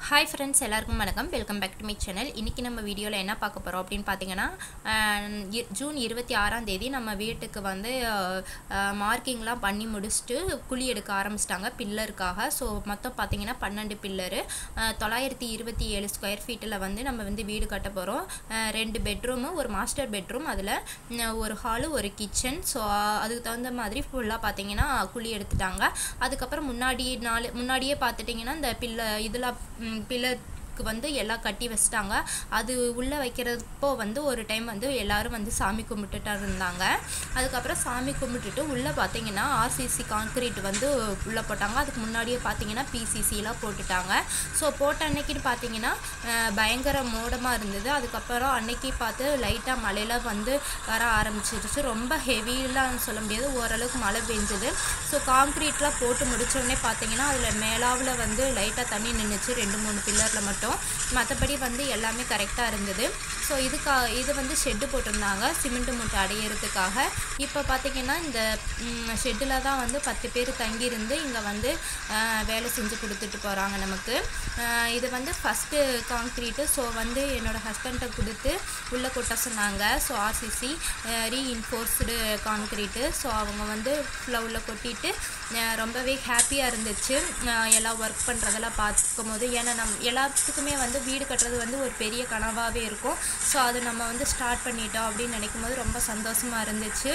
hi friends எல்லாருக்கும் வணக்கம் welcome back to my channel இன்றைக்கி நம்ம வீடியோவில் என்ன பார்க்க போகிறோம் அப்படின்னு பார்த்தீங்கன்னா அஹ், இ- ஜூன் இருபத்தி ஆறாம் தேதி நம்ம வீட்டுக்கு வந்து மார்க்கிங்லாம் பண்ணி முடிச்சுட்டு குழி எடுக்க ஆரம்பிச்சிட்டாங்க பில்லருக்காக ஸோ மொத்தம் பார்த்தீங்கன்னா பன்னெண்டு பில்லரு தொள்ளாயிரத்தி இருபத்தி ஏழு ஸ்கொயர் ஃபீட்டில் வந்து நம்ம வந்து வீடு கட்ட போகிறோம் ரெண்டு பெட்ரூமு ஒரு மாஸ்டர் பெட்ரூம் அதில் ஒரு ஹாலு ஒரு கிச்சன் ஸோ அதுக்கு தகுந்த மாதிரி ஃபுல்லாக பார்த்தீங்கன்னா குழி எடுத்துட்டாங்க அதுக்கப்புறம் முன்னாடி நாள் முன்னாடியே பார்த்துட்டிங்கன்னா இந்த பில்ல இதில் பில்லருக்கு வந்து எல்லாம் கட்டி வச்சிட்டாங்க அது உள்ளே வைக்கிறப்போ வந்து ஒரு டைம் வந்து எல்லாரும் வந்து சாமி கும்பிட்டுட்டு இருந்தாங்க அதுக்கப்புறம் சாமி கும்பிட்டுட்டு உள்ளே பார்த்தீங்கன்னா ஆர்சிசி கான்கிரீட் வந்து உள்ளே போட்டாங்க அதுக்கு முன்னாடியே பார்த்தீங்கன்னா பிசிசிலாம் போட்டுட்டாங்க ஸோ போட்ட அன்னைக்குன்னு பார்த்தீங்கன்னா அஹ், பயங்கர மோடமாக இருந்தது அதுக்கப்புறம் அன்னைக்கு பார்த்து லைட்டாக மழையில வந்து வர ஆரம்பிச்சிருச்சு ரொம்ப ஹெவிலாம் சொல்ல முடியாது ஓரளவுக்கு மழை பெஞ்சது ஸோ காங்க்ரீட்லாம் போட்டு முடிச்ச உடனே பார்த்தீங்கன்னா அதில் மேலாவில் வந்து லைட்டாக தண்ணி நின்றுச்சு ரெண்டு மூணு பில்லரில் மட்டும் மற்றபடி வந்து எல்லாமே கரெக்டாக இருந்தது ஸோ இதுக்கா இது வந்து ஷெட்டு போட்டிருந்தாங்க சிமெண்ட் மூட்டை அடையிறதுக்காக இப்போ பார்த்தீங்கன்னா இந்த ஷெட்டில் தான் வந்து பத்து பேர் தங்கியிருந்து இங்கே வந்து அஹ், வேலை செஞ்சு கொடுத்துட்டு போகிறாங்க நமக்கு அஹ், இது வந்து ஃபஸ்ட்டு காங்க்ரீட்டு ஸோ வந்து என்னோடய ஹஸ்பண்ட்டை கொடுத்து உள்ளே கொட்ட சொன்னாங்க so RCC reinforced concrete so அவங்க வந்து ஃபுல்லாக உள்ளே கொட்டிட்டு அஹ், ரொம்பவே ஹாப்பியாக இருந்துச்சு அஹ், எல்லாம் ஒர்க் பண்ணுறதெல்லாம் பார்க்கும் போது ஏன்னா நம் எல்லாத்துக்குமே வந்து வீடு கட்டுறது வந்து ஒரு பெரிய கனவாகவே இருக்கும் ஸோ அது நம்ம வந்து ஸ்டார்ட் பண்ணிட்டோம் அப்படின்னு நினைக்கும் போது ரொம்ப சந்தோஷமாக இருந்துச்சு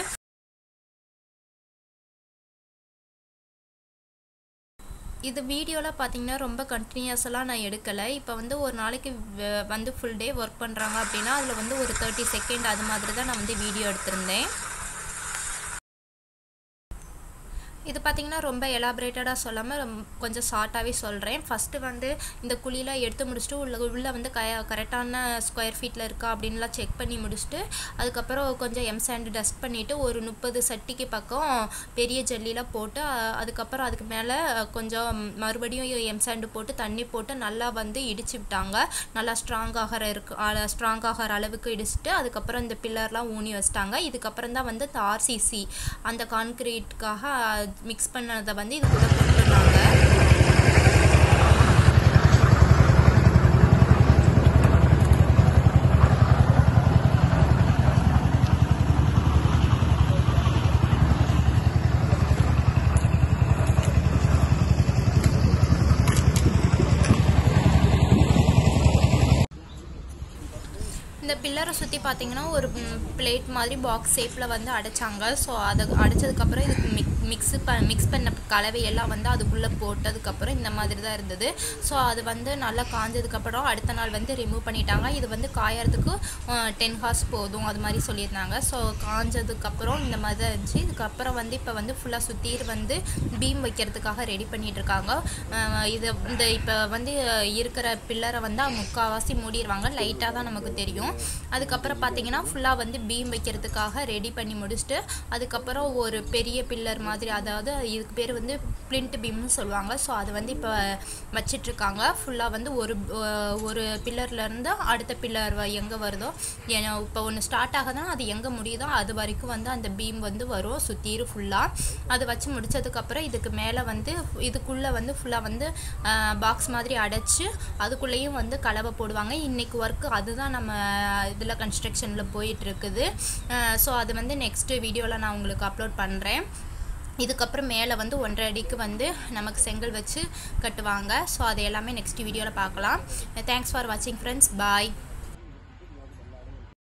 இது வீடியோவில் பார்த்தீங்கன்னா ரொம்ப கண்டினியூஸெல்லாம் நான் எடுக்கலை இப்போ வந்து ஒரு நாளைக்கு வ- வந்து ஃபுல் டே ஒர்க் பண்ணுறாங்க அப்படின்னா அதில் வந்து ஒரு தேர்ட்டி செகண்ட் அது மாதிரி தான் நான் வந்து வீடியோ எடுத்திருந்தேன் இது பார்த்தீங்கன்னா ரொம்ப எலாபரேட்டடாக சொல்லாமல் கொஞ்சம் ஷார்ட்டாகவே சொல்கிறேன் ஃபஸ்ட்டு வந்து இந்த குழியெலாம் எடுத்து முடிச்சுட்டு உள்ள உள்ளே வந்து க கரெக்டான ஸ்கொயர் ஃபீட்டில் இருக்கா அப்படின்லாம் செக் பண்ணி முடிச்சுட்டு அதுக்கப்புறம் கொஞ்சம் எம் சாண்டு டஸ்ட் பண்ணிவிட்டு ஒரு முப்பது சட்டிக்கு பக்கம் பெரிய ஜல்லிலாம் போட்டு அஹ், அதுக்கப்புறம் அதுக்கு மேலே கொஞ்சம் மறுபடியும் எம் சாண்டு போட்டு தண்ணி போட்டு நல்லா வந்து இடிச்சு விட்டாங்க நல்லா ஸ்ட்ராங் ஆகிற இருக்கு ஸ்ட்ராங் ஆகிற அளவுக்கு இடிச்சிட்டு அதுக்கப்புறம் இந்த பில்லர்லாம் ஊனி வச்சிட்டாங்க இதுக்கப்புறம் தான் வந்து இந்த ஆர்சிசி அந்த கான்கிரீட்காக மிக்ஸ் பண்ணதை வந்து இது கூட போட்டுருந்தாங்க இந்த பில்லரை சுற்றி பார்த்தீங்கன்னா ஒரு பிளேட் மாதிரி பாக்ஸ் ஷேப்பில் வந்து அடைச்சாங்க ஸோ அதை அடைச்சதுக்கப்புறம் இதுக்கு மிக் மிக்ஸு ப மிக்ஸ் பண்ண கலவையெல்லாம் வந்து அதுக்குள்ளே போட்டதுக்கப்புறம் இந்த மாதிரி தான் இருந்தது ஸோ அது வந்து நல்லா காஞ்சதுக்கப்புறம் அடுத்த நாள் வந்து ரிமூவ் பண்ணிட்டாங்க இது வந்து காயறதுக்கு டென் ஹார்ஸ் போதும் அது மாதிரி சொல்லியிருந்தாங்க ஸோ காஞ்சதுக்கப்புறம் இந்த மாதிரி தான் இருந்துச்சு இதுக்கப்புறம் வந்து இப்போ வந்து ஃபுல்லாக சுற்றிர் வந்து பீம் வைக்கிறதுக்காக ரெடி பண்ணிட்டு இருக்காங்க அஹ் இது இந்த இப்போ வந்து இருக்கிற பில்லரை வந்து முக்கால்வாசி மூடிடுவாங்க லைட்டாக தான் நமக்கு தெரியும் அதுக்கப்புறம் பார்த்தீங்கன்னா ஃபுல்லாக வந்து பீம் வைக்கிறதுக்காக ரெடி பண்ணி முடிச்சுட்டு அதுக்கப்புறம் ஒரு பெரிய பில்லர் மாதிரி அதாவது இதுக்கு பேர் வந்து பிளிண்ட் பீம்னு சொல்லுவாங்க ஸோ அது வந்து இப்போ வச்சிட்ருக்காங்க ஃபுல்லாக வந்து ஒரு அஹ் ஒரு பில்லர்லேருந்து அடுத்த பில்லர் எங்கே வருதோ ஏன்னா இப்போ ஒன்று ஸ்டார்ட் ஆகுதுன்னா அது எங்கே முடியுதோ அது வரைக்கும் வந்து அந்த பீம் வந்து வரும் சுற்றிரும் ஃபுல்லாக அது வச்சு முடிச்சதுக்கப்புறம் இதுக்கு மேலே வந்து இதுக்குள்ளே வந்து ஃபுல்லாக வந்து பாக்ஸ் மாதிரி அடைச்சு அதுக்குள்ளேயும் வந்து கலவை போடுவாங்க இன்னைக்கு ஒர்க்கு அதுதான் நம்ம இதில் கன்ஸ்ட்ரக்ஷனில் போயிட்டு இருக்குது ஸோ அது வந்து நெக்ஸ்ட் வீடியோவில் நான் உங்களுக்கு அப்லோட் பண்ணுறேன் இதுக்கப்புறம் மேலே வந்து ஒன்றரை அடிக்கு வந்து நமக்கு செங்கல் வச்சு கட்டுவாங்க ஸோ அது எல்லாமே நெக்ஸ்ட் வீடியோவில் பார்க்கலாம் தேங்க்ஸ் ஃபார் வாட்சிங் ஃப்ரெண்ட்ஸ் பாய்